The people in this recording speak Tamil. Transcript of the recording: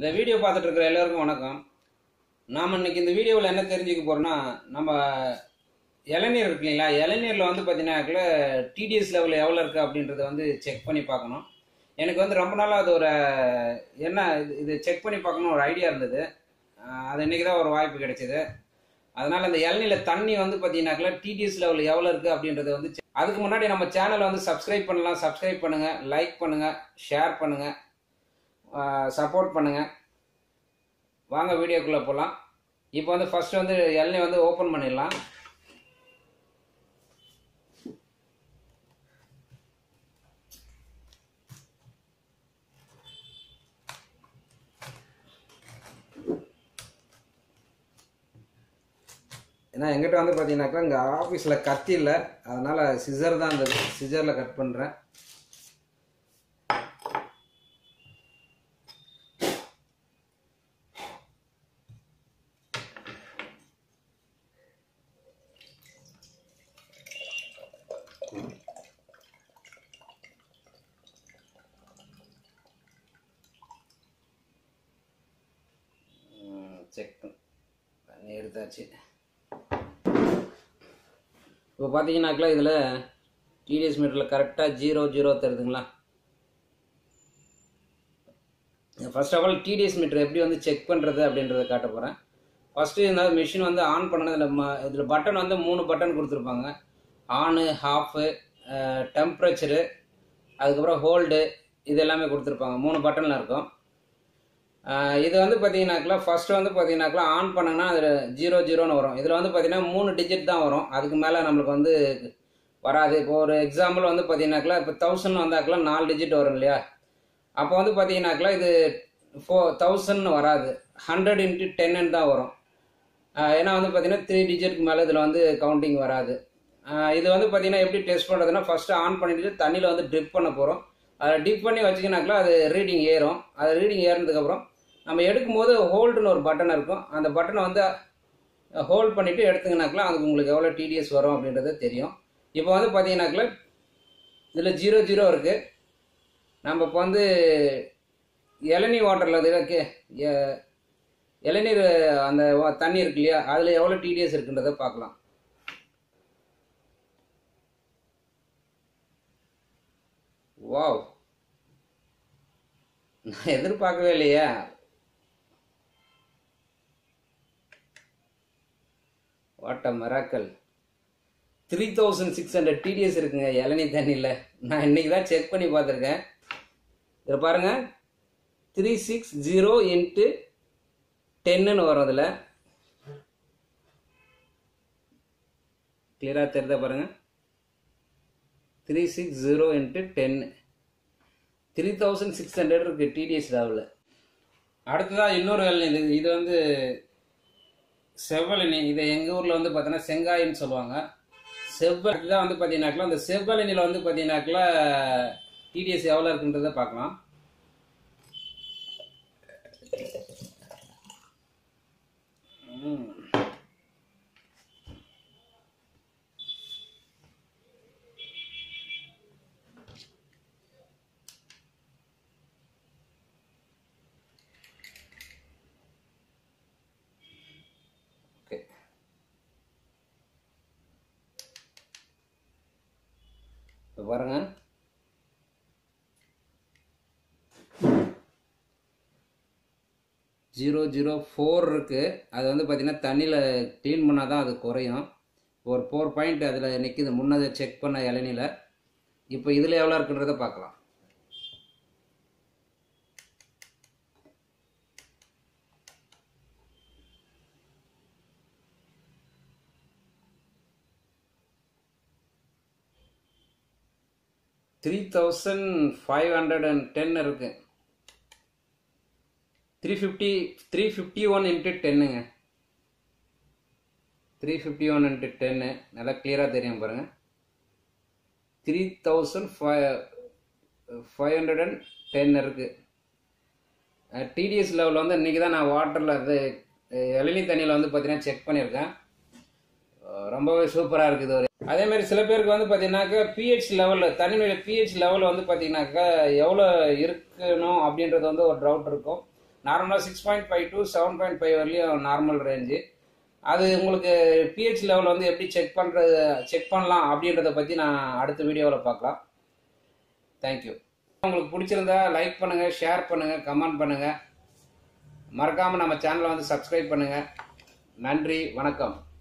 இந்த வீடியோ பார்த்துட்டு இருக்கிற எல்லாருக்கும் வணக்கம் நாம் இன்னைக்கு இந்த வீடியோவில் என்ன தெரிஞ்சுக்க போகிறோம்னா நம்ம இளநீர் இருக்கு இல்லைங்களா இளநீரில் வந்து பார்த்தீங்கன்னாக்கில் டிடிஎஸ் லெவல் எவ்வளோ இருக்குது அப்படின்றத வந்து செக் பண்ணி பார்க்கணும் எனக்கு வந்து ரொம்ப நாளாக அது ஒரு என்ன இது இது செக் பண்ணி பார்க்கணும் ஒரு ஐடியா இருந்தது அஹ் அது இன்னைக்கு தான் ஒரு வாய்ப்பு கிடைச்சிது அதனால் அந்த இளநீரில் தண்ணி வந்து பார்த்தீங்கன்னாக்கில் டிடிஎஸ் லெவல் எவ்வளோ இருக்குது அப்படின்றத வந்து check- அதுக்கு முன்னாடி நம்ம சேனலை வந்து சப்ஸ்கிரைப் பண்ணலாம் சப்ஸ்கிரைப் பண்ணுங்கள் லைக் பண்ணுங்கள் ஷேர் பண்ணுங்கள் சப்போர்ட் பண்ணுங்கள் வாங்க வீடியோக்குள்ளே போகலாம் இப்போ வந்து ஃபர்ஸ்ட் வந்து இளநீ வந்து ஓப்பன் பண்ணிடலாம் ஏன்னா எங்கிட்ட வந்து பார்த்தீங்கன்னாக்கா இங்கே ஆஃபீஸில் கத்தி இல்லை அதனால் சிசர் தான் இருந்தது சிசரில் கட் பண்ணுறேன் செக் பண்ணி எடுத்தாச்சு இப்போ பார்த்தீங்கன்னாக்கா இதில் டிடிஎஸ் மீட்டரில் கரெக்டாக ஜீரோ ஜீரோ தருதுங்களா first of all TDS meter எப்படி வந்து செக் பண்ணுறது அப்படின்றத காட்ட போகிறேன் ஃபஸ்ட்டு இந்த மிஷின் வந்து ஆன் பண்ணது இதில் ம இதில் பட்டன் வந்து மூணு பட்டன் கொடுத்துருப்பாங்க ஆனு ஹாஃபு டெம்பரேச்சரு அதுக்கப்புறம் ஹோல்டு இது எல்லாமே கொடுத்துருப்பாங்க மூணு பட்டனில் இருக்கும் ஆஹ் இது வந்து பார்த்தீங்கன்னாக்கா ஃபர்ஸ்ட் வந்து பார்த்தீங்கன்னாக்கா ஆன் பண்ணோன்னா அதில் ஜீரோ ஜீரோன்னு வரும் இதில் வந்து பார்த்தீங்கன்னா மூணு டிஜிட் தான் வரும் அதுக்கு மேலே நம்மளுக்கு வந்து வராது இப்போ ஒரு எக்ஸாம்பிள் வந்து பார்த்தீங்கன்னாக்கா இப்போ தௌசண்ட் வந்தாக்கெல்லாம் நாலு டிஜிட் வரும் இல்லையா அப்போ வந்து பார்த்தீங்கன்னாக்கா இது ஃபோ தௌசண்ட்னு வராது ஹண்ட்ரட் இன்ட்டு டென்னு தான் வரும் ஆஹ் ஏன்னா வந்து பார்த்தீங்கன்னா த்ரீ டிஜிட்க்கு மேலே இதில் வந்து கவுண்டிங் வராது ஆஹ் இது வந்து பார்த்தீங்கன்னா எப்படி டெஸ்ட் பண்ணுறதுன்னா ஃபஸ்ட்டு ஆன் பண்ணிட்டு தண்ணியில் வந்து ட்ரிப் பண்ண போகிறோம் அதை டிப் பண்ணி வச்சிங்கனாக்கா அது ரீடிங் ஏறும் அது ரீடிங் ஏறினதுக்கப்புறம் நம்ம எடுக்கும்போது ஹோல்டுன்னு ஒரு பட்டன் இருக்கும் அந்த பட்டனை வந்து ஹோல்ட் பண்ணிவிட்டு எடுத்துங்கனாக்கா அதுக்கு உங்களுக்கு எவ்வளோ டிடிஎஸ் வரும் அப்படின்றது தெரியும் இப்போ வந்து பார்த்தீங்கன்னாக்கா இதில் ஜீரோ ஜீரோ இருக்குது நம்ம இப்போ வந்து இளநீ வாட்டரில் இதுக்கு இளநீர் அந்த வா- தண்ணி இருக்கு இல்லையா அதில் எவ்வளோ டிடிஎஸ் இருக்குன்றதை பார்க்கலாம் வாவ் நான் எதிர்பார்க்கவே இல்லையா what a miracle three thousand six hundred TDS இருக்குங்க இளநீ தண்ணியில் நான் இன்னைக்கு தான் செக் பண்ணி பார்த்துருக்கேன் இதில் பாருங்க த்ரீ சிக்ஸ் ஜீரோ இன்ட்டு டென்னுன்னு வரும் அதில் கிளியராக தெரியுதா பாருங்க three six zero into ten three thousand six hundred இருக்கு டிடிஎஸ் லெவலில் அடுத்ததாக இன்னொரு இளநீ இது இது வந்து செவ்வழினி இதை எங்கள் ஊரில் வந்து பார்த்தீங்கன்னா செங்காயின்னு சொல்லுவாங்க செவ்வல் இதுதான் வந்து பார்த்தீங்கன்னாக்கா அந்த செவ்வழினியில் வந்து பார்த்தீங்கன்னாக்கா டிடிஎஸ் எவ்வளோ இருக்குன்றதை பார்க்கலாம் ம். ஓகே இப்போ பாருங்க ஜீரோ ஜீரோ ஃபோர் இருக்குது அது வந்து பார்த்திங்கன்னா தண்ணியில் க்ளீன் பண்ணால் தான் அது குறையும் ஒரு ஃபோர் பாயிண்ட் அதில் நிற்கிது முன்னதை செக் பண்ண இளநில இப்போ இதில் எவ்வளோ இருக்குன்றதை பார்க்கலாம் three thousand five hundred and ten இருக்கு three fifty three fifty one into டென்னுங்க three fifty one into ten நல்லா கிளியராக தெரியும் பாருங்கள் three thousand five five hundred and ten இருக்குது டிடிஎஸ் லெவலில் வந்து இன்றைக்கி தான் நான் வாட்டரில் இது அஹ், இளநீ தண்ணியில் வந்து பார்த்தீங்கன்னா செக் பண்ணியிருக்கேன் அஹ், ரொம்பவே சூப்பராக இருக்குது ஒரு அதே மாதிரி சில பேருக்கு வந்து பார்த்தீங்கன்னாக்கா பிஹெச் லெவலில் தண்ணியுடைய பிஹெச் லெவல் வந்து பார்த்தீங்கன்னாக்கா எவ்வளோ இருக்கணும் அப்படின்றது வந்து ஒரு டவுட் இருக்கும் நார்மலாக six point five to seven point five வரலையும் நார்மல் ரேஞ்சு அது உங்களுக்கு பிஹெச் லெவல் வந்து எப்படி செக் பண்ணுறது செக் பண்ணலாம் அப்படின்றத பற்றி நான் அடுத்த வீடியோவில் பார்க்கலாம் தேங்க்யூ உங்களுக்கு பிடிச்சிருந்தா லைக் பண்ணுங்கள் ஷேர் பண்ணுங்கள் கமெண்ட் பண்ணுங்கள் மறக்காமல் நம்ம சேனலை வந்து சப்ஸ்கிரைப் பண்ணுங்கள் நன்றி வணக்கம்